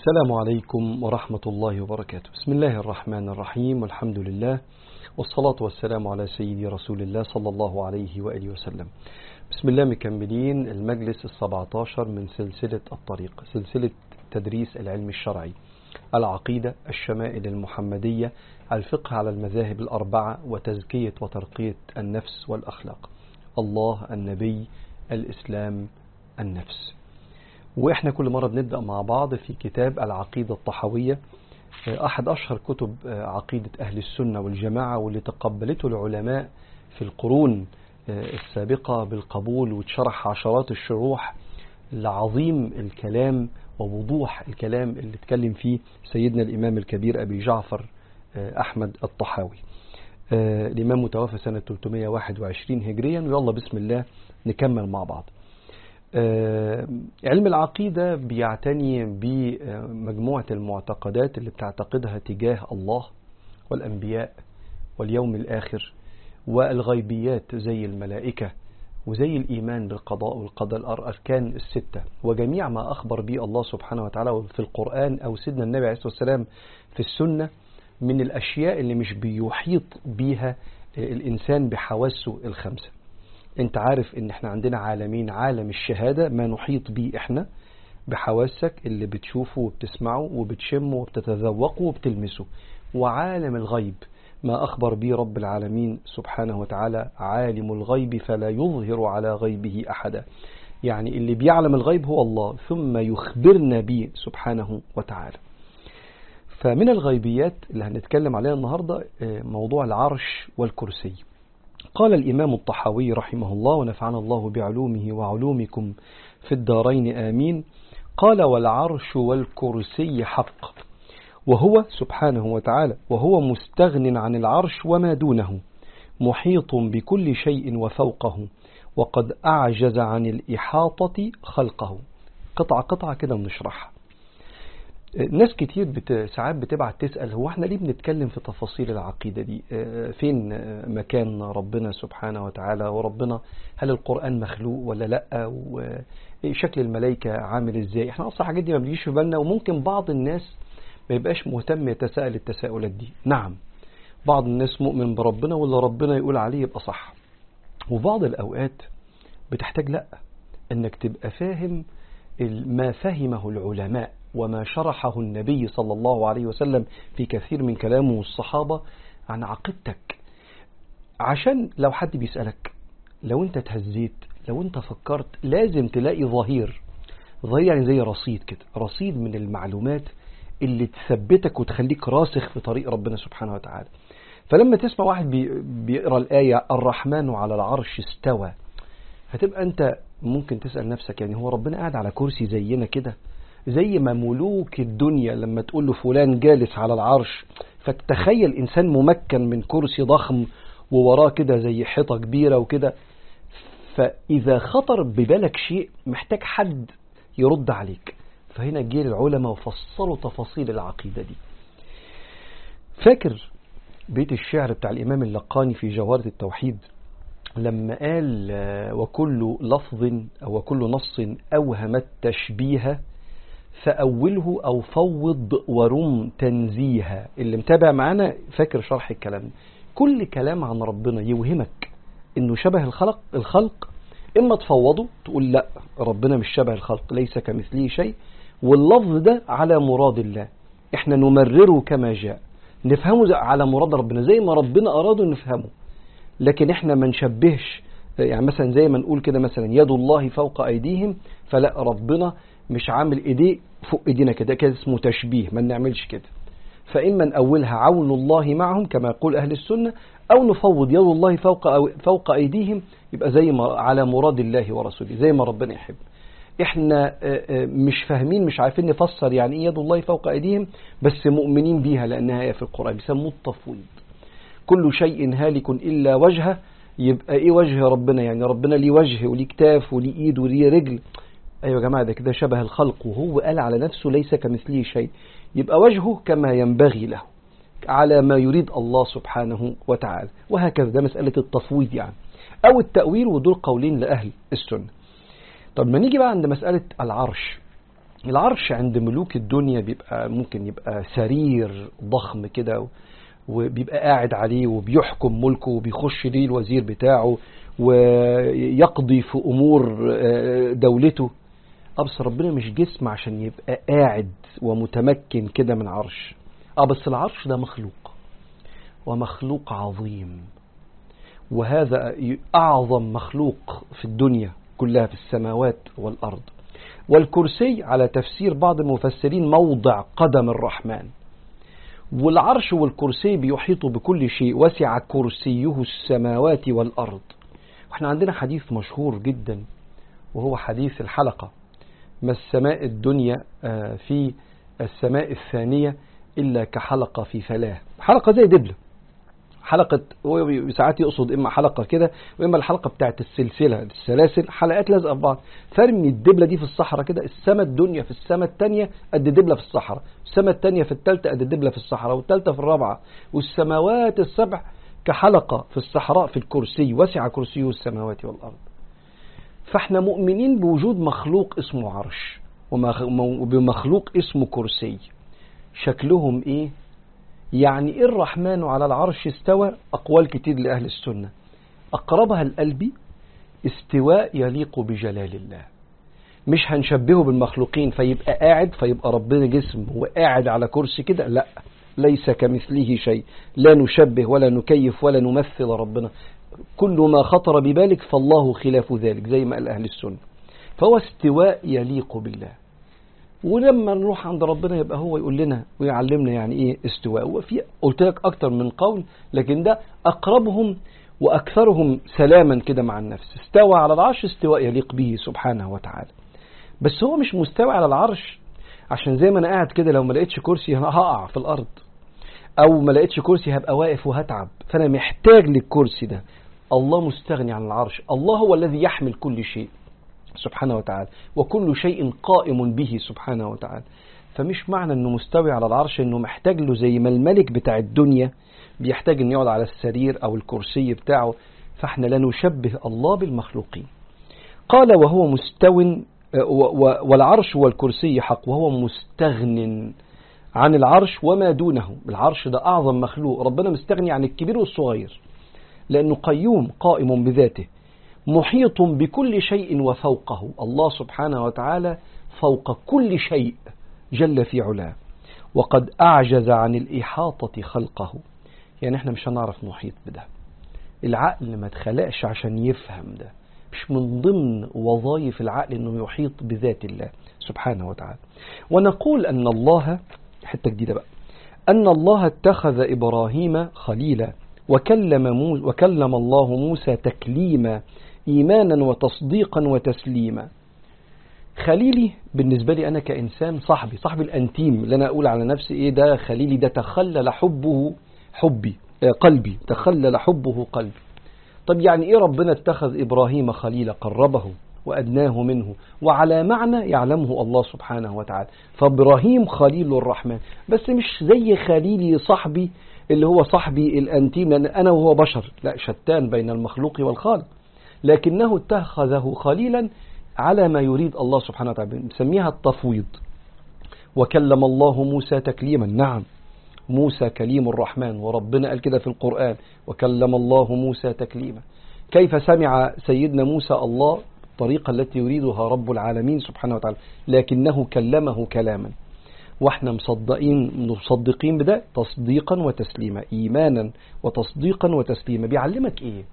السلام عليكم ورحمة الله وبركاته بسم الله الرحمن الرحيم والحمد لله والصلاة والسلام على سيدي رسول الله صلى الله عليه وآله وسلم بسم الله مكملين المجلس السبعة عشر من سلسلة الطريق سلسلة تدريس العلم الشرعي العقيدة الشمائل المحمدية الفقه على المذاهب الأربعة وتزكية وترقية النفس والأخلاق الله النبي الإسلام النفس وإحنا كل مرة بنبدأ مع بعض في كتاب العقيدة الطحوية أحد أشهر كتب عقيدة أهل السنة والجماعة واللي تقبلته العلماء في القرون السابقة بالقبول وتشرح عشرات الشروح لعظيم الكلام ووضوح الكلام اللي اتكلم فيه سيدنا الإمام الكبير أبي جعفر أحمد الطحاوي الإمام متوفى سنة 321 هجريا ويلا بسم الله نكمل مع بعض علم العقيدة بيعتني بمجموعة المعتقدات اللي بتعتقدها تجاه الله والأنبياء واليوم الآخر والغيبيات زي الملائكة وزي الإيمان بالقضاء والقدر الأركان الستة وجميع ما أخبر به الله سبحانه وتعالى في القرآن أو سيدنا النبي عليه الصلاة والسلام في السنة من الأشياء اللي مش بيحيط بيها الإنسان بحواسه الخمسة انت عارف ان احنا عندنا عالمين عالم الشهادة ما نحيط به احنا بحواسك اللي بتشوفه وبتسمعه وبتشمه وبتتذوقه وبتلمسه وعالم الغيب ما أخبر به رب العالمين سبحانه وتعالى عالم الغيب فلا يظهر على غيبه أحدا يعني اللي بيعلم الغيب هو الله ثم يخبرنا به سبحانه وتعالى فمن الغيبيات اللي هنتكلم عليها النهاردة موضوع العرش والكرسي قال الإمام الطحاوي رحمه الله ونفعنا الله بعلومه وعلومكم في الدارين آمين قال والعرش والكرسي حق وهو سبحانه وتعالى وهو مستغن عن العرش وما دونه محيط بكل شيء وفوقه وقد أعجز عن الإحاطة خلقه قطعة قطعة كده بنشرحها ناس كتير بت... ساعات بتبعت تسأل هو احنا ليه بنتكلم في تفاصيل العقيدة دي فين مكان ربنا سبحانه وتعالى وربنا هل القرآن مخلوق ولا لا وشكل الملائكة عامل ازاي احنا اصلا الحاجات دي ما بيجيش في بالنا وممكن بعض الناس ما يبقاش مهتم يتساءل التساؤلات دي نعم بعض الناس مؤمن بربنا واللي ربنا يقول عليه يبقى صح وبعض الأوقات بتحتاج لا انك تبقى فاهم ما فهمه العلماء وما شرحه النبي صلى الله عليه وسلم في كثير من كلامه الصحابة عن عقيدتك عشان لو حد بيسألك لو انت تهزيت لو انت فكرت لازم تلاقي ظهير ظهير يعني زي رصيد كده رصيد من المعلومات اللي تثبتك وتخليك راسخ في طريق ربنا سبحانه وتعالى فلما تسمع واحد بيقرأ الآية الرحمن على العرش استوى هتبقى انت ممكن تسأل نفسك يعني هو ربنا قاعد على كرسي زينا كده زي ما ملوك الدنيا لما تقول له فلان جالس على العرش فتتخيل إنسان ممكن من كرسي ضخم ووراه كده زي حيطة كبيرة وكده فإذا خطر ببالك شيء محتاج حد يرد عليك فهنا جه العلماء وفصلوا تفاصيل العقيدة دي فاكر بيت الشعر بتاع الإمام اللقاني في جوهرة التوحيد لما قال وكل لفظ أو وكل نص أوهم التشبيه فأوله أو فوض ورم تنزيها اللي متابع معانا فاكر شرح الكلام كل كلام عن ربنا يوهمك انه شبه الخلق الخلق اما تفوضه تقول لا ربنا مش شبه الخلق ليس كمثله شيء واللفظ ده على مراد الله احنا نمرره كما جاء نفهمه على مراد ربنا زي ما ربنا اراده نفهمه لكن احنا ما نشبهش يعني مثلا زي ما نقول كده مثلا يد الله فوق ايديهم فلا ربنا مش عامل ايديه فوق ايدينا كده كده اسمه تشبيه ما نعملش كده فإما نأولها عون الله معهم كما يقول أهل السنة أو نفوض يد الله فوق أو فوق أيديهم يبقى زي ما على مراد الله ورسوله زي ما ربنا يحب احنا مش فاهمين مش عارفين نفسر يعني ايه يد الله فوق أيديهم بس مؤمنين بيها لأنها هي في القرآن بيسموه التفويض كل شيء هالك إلا وجهه يبقى ايه وجه ربنا يعني ربنا ليه وجه وليه كتاف وليه ايد وليه رجل ايوه يا جماعه ده كده شبه الخلق وهو قال على نفسه ليس كمثله شيء يبقى وجهه كما ينبغي له على ما يريد الله سبحانه وتعالى وهكذا ده مسألة التفويض يعني أو التأويل ودول قولين لأهل السنة طب ما نيجي بقى عند مسألة العرش العرش عند ملوك الدنيا بيبقى ممكن يبقى سرير ضخم كده وبيبقى قاعد عليه وبيحكم ملكه وبيخش ليه الوزير بتاعه ويقضي في أمور آه، دولته اه بس ربنا مش جسم عشان يبقى قاعد ومتمكن كده من عرش اه بس العرش ده مخلوق ومخلوق عظيم وهذا أعظم مخلوق في الدنيا كلها في السماوات والأرض والكرسي على تفسير بعض المفسرين موضع قدم الرحمن والعرش والكرسي بيحيطوا بكل شيء وسع كرسيه السماوات والأرض واحنا عندنا حديث مشهور جدا وهو حديث الحلقة ما السماء الدنيا آه، في السماء الثانية إلا كحلقة في فلاة حلقة زي دبلة حلقة هو ساعات يقصد إما حلقة كده وإما الحلقة بتاعت السلسلة السلاسل حلقات لازقة في بعض فرمي الدبلة دي في الصحراء كده السماء الدنيا في السماء الثانية قد دبلة في الصحراء السماء الثانية في الثالثة قد دبلة في الصحراء والثالثة في الرابعة والسماوات السبع كحلقة في الصحراء في الكرسي وسع كرسيه السماوات والأرض فاحنا مؤمنين بوجود مخلوق اسمه عرش وبمخلوق اسمه كرسي شكلهم ايه يعني إيه الرحمن على العرش استوى أقوال كتير لأهل السنة أقربها القلب استواء يليق بجلال الله مش هنشبهه بالمخلوقين فيبقى قاعد فيبقى ربنا جسم وقاعد على كرسي كده لا ليس كمثله شيء لا نشبه ولا نكيف ولا نمثل ربنا كل ما خطر ببالك فالله خلاف ذلك زي ما قال أهل السنة فهو استواء يليق بالله ولما نروح عند ربنا يبقى هو يقول لنا ويعلمنا يعني ايه استواء وفي قلت لك اكتر من قول لكن ده اقربهم واكثرهم سلاما كده مع النفس استوى على العرش استواء يليق به سبحانه وتعالى بس هو مش مستوى على العرش عشان زي ما انا قاعد كده لو ما لقيتش كرسي هقع في الارض او ما لقيتش كرسي هبقى واقف وهتعب فانا محتاج للكرسي ده الله مستغني عن العرش الله هو الذي يحمل كل شيء سبحانه وتعالى وكل شيء قائم به سبحانه وتعالى فمش معنى انه مستوي على العرش انه محتاج له زي ما الملك بتاع الدنيا بيحتاج انه يقعد على السرير او الكرسي بتاعه فاحنا لا نشبه الله بالمخلوقين قال وهو مستو والعرش والكرسي حق وهو مستغن عن العرش وما دونه العرش ده أعظم مخلوق ربنا مستغني عن الكبير والصغير لأنه قيوم قائم بذاته محيط بكل شيء وفوقه الله سبحانه وتعالى فوق كل شيء جل في علاه وقد أعجز عن الإحاطة خلقه يعني احنا مش هنعرف نحيط بده العقل ما اتخلقش عشان يفهم ده مش من ضمن وظائف العقل انه يحيط بذات الله سبحانه وتعالى ونقول ان الله حتة جديدة بقى أن الله اتخذ إبراهيم خليلا وكلم, موسى وكلم الله موسى تكليما إيمانا وتصديقا وتسليما خليلي بالنسبة لي أنا كإنسان صاحبي صاحبي الأنتيم اللي أنا أقول على نفسي إيه ده خليلي ده تخلل حبه حبي آه، قلبي تخلل حبه قلبي طب يعني إيه ربنا اتخذ إبراهيم خليلا قربه وأدناه منه وعلى معنى يعلمه الله سبحانه وتعالى فإبراهيم خليل الرحمن بس مش زي خليلي صاحبي اللي هو صاحبي الأنتيم لأن أنا وهو بشر لا شتان بين المخلوق والخالق لكنه اتخذه خليلا على ما يريد الله سبحانه وتعالى نسميها التفويض وكلم الله موسى تكليما نعم موسى كليم الرحمن وربنا قال كده في القرآن وكلم الله موسى تكليما كيف سمع سيدنا موسى الله الطريقة التي يريدها رب العالمين سبحانه وتعالى لكنه كلمه كلاما واحنا مصدقين مصدقين بده تصديقا وتسليما ايمانا وتصديقا وتسليما بيعلمك ايه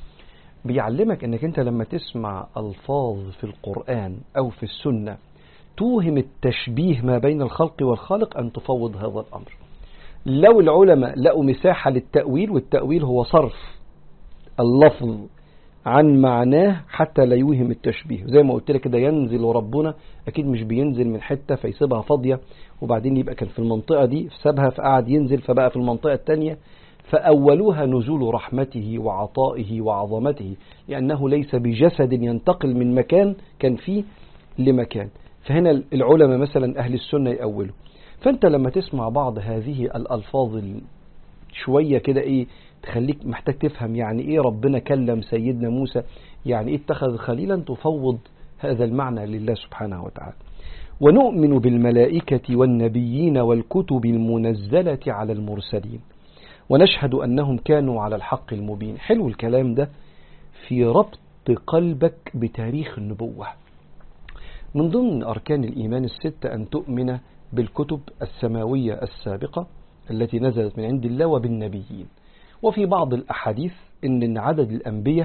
بيعلمك انك انت لما تسمع الفاظ في القرآن او في السنة توهم التشبيه ما بين الخلق والخالق ان تفوض هذا الامر لو العلماء لقوا مساحة للتأويل والتأويل هو صرف اللفظ عن معناه حتى لا يوهم التشبيه زي ما قلت لك كده ينزل ربنا اكيد مش بينزل من حته فيسيبها فاضيه وبعدين يبقى كان في المنطقه دي سابها فقعد ينزل فبقى في المنطقه الثانيه فأولوها نزول رحمته وعطائه وعظمته لأنه ليس بجسد ينتقل من مكان كان فيه لمكان فهنا العلماء مثلا أهل السنة يأولوا فأنت لما تسمع بعض هذه الألفاظ شوية كده إيه تخليك محتاج تفهم يعني إيه ربنا كلم سيدنا موسى يعني إيه اتخذ خليلا تفوض هذا المعنى لله سبحانه وتعالى ونؤمن بالملائكة والنبيين والكتب المنزلة على المرسلين ونشهد أنهم كانوا على الحق المبين حلو الكلام ده في ربط قلبك بتاريخ النبوة من ضمن أركان الإيمان الستة أن تؤمن بالكتب السماوية السابقة التي نزلت من عند الله وبالنبيين وفي بعض الأحاديث إن عدد الأنبياء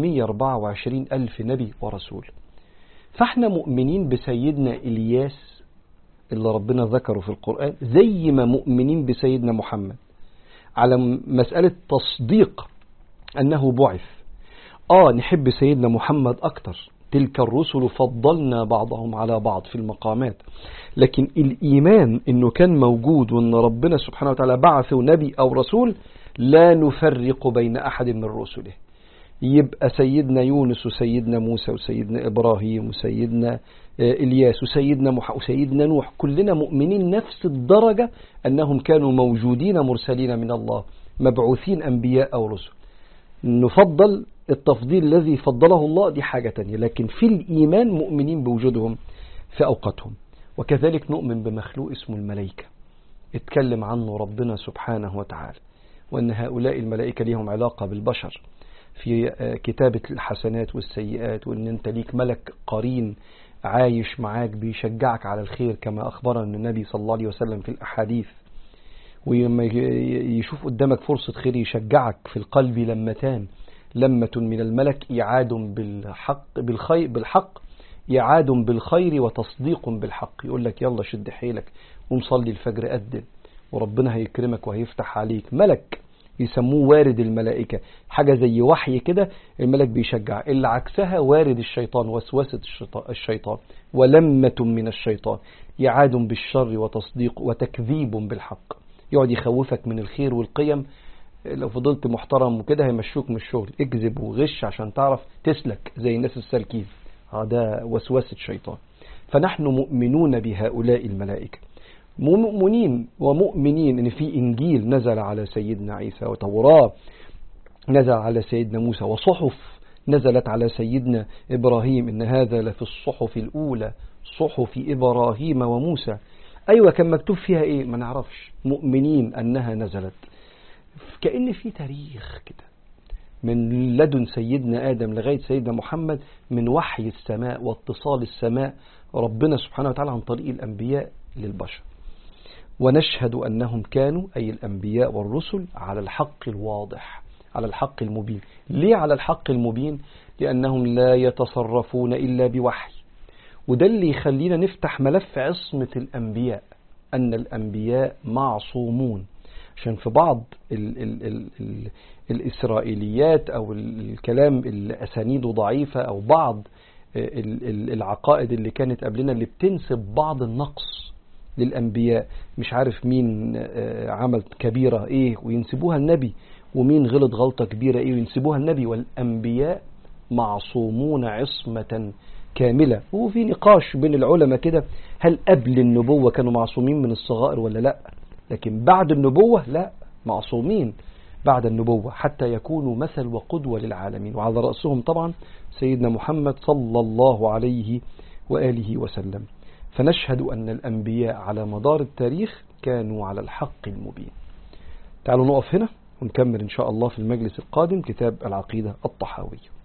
124 ألف نبي ورسول فاحنا مؤمنين بسيدنا إلياس اللي ربنا ذكره في القرآن زي ما مؤمنين بسيدنا محمد على مسألة تصديق أنه بعث آه نحب سيدنا محمد أكتر تلك الرسل فضلنا بعضهم على بعض في المقامات لكن الإيمان أنه كان موجود وأن ربنا سبحانه وتعالى بعث نبي أو رسول لا نفرق بين أحد من رسله يبقى سيدنا يونس وسيدنا موسى وسيدنا إبراهيم وسيدنا إلياس وسيدنا مح وسيدنا نوح كلنا مؤمنين نفس الدرجة أنهم كانوا موجودين مرسلين من الله مبعوثين أنبياء أو رسل نفضل التفضيل الذي فضله الله دي حاجة تانية لكن في الإيمان مؤمنين بوجودهم في أوقاتهم وكذلك نؤمن بمخلوق اسمه الملائكة اتكلم عنه ربنا سبحانه وتعالى وأن هؤلاء الملائكة لهم علاقة بالبشر في كتابة الحسنات والسيئات وأن أنت ليك ملك قرين عايش معاك بيشجعك على الخير كما أخبرنا النبي صلى الله عليه وسلم في الأحاديث ولما يشوف قدامك فرصة خير يشجعك في القلب لمتان لمة من الملك إعاد بالحق بالخير بالحق إعاد بالخير وتصديق بالحق يقول لك يلا شد حيلك ومصلي الفجر قدم وربنا هيكرمك وهيفتح عليك ملك يسموه وارد الملائكة حاجة زي وحي كده الملك بيشجع اللي عكسها وارد الشيطان وسوسة الشيطان ولمة من الشيطان يعاد بالشر وتصديق وتكذيب بالحق يقعد يخوفك من الخير والقيم لو فضلت محترم وكده هيمشوك من الشغل اكذب وغش عشان تعرف تسلك زي الناس السالكين هذا وسوسة شيطان فنحن مؤمنون بهؤلاء الملائكة مؤمنين ومؤمنين ان في انجيل نزل على سيدنا عيسى وتوراة نزل على سيدنا موسى وصحف نزلت على سيدنا ابراهيم ان هذا لفي الصحف الاولى صحف ابراهيم وموسى ايوه كان مكتوب فيها ايه ما نعرفش مؤمنين انها نزلت كأن في تاريخ كده من لدن سيدنا آدم لغاية سيدنا محمد من وحي السماء واتصال السماء ربنا سبحانه وتعالى عن طريق الأنبياء للبشر ونشهد أنهم كانوا أي الأنبياء والرسل على الحق الواضح على الحق المبين ليه على الحق المبين لأنهم لا يتصرفون إلا بوحي وده اللي يخلينا نفتح ملف عصمة الأنبياء أن الأنبياء معصومون عشان في بعض ال ال ال ال الإسرائيليات أو الكلام اللي أسانيده ضعيفة أو بعض ال ال العقائد اللي كانت قبلنا اللي بتنسب بعض النقص للأنبياء مش عارف مين عمل كبيرة إيه وينسبوها النبي ومين غلط غلطة كبيرة إيه وينسبوها النبي والأنبياء معصومون عصمة كاملة وفي نقاش بين العلماء كده هل قبل النبوة كانوا معصومين من الصغائر ولا لأ لكن بعد النبوة لا معصومين بعد النبوة حتى يكونوا مثل وقدوة للعالمين وعلى رأسهم طبعا سيدنا محمد صلى الله عليه وآله وسلم فنشهد أن الأنبياء على مدار التاريخ كانوا على الحق المبين تعالوا نقف هنا ونكمل إن شاء الله في المجلس القادم كتاب العقيدة الطحاوية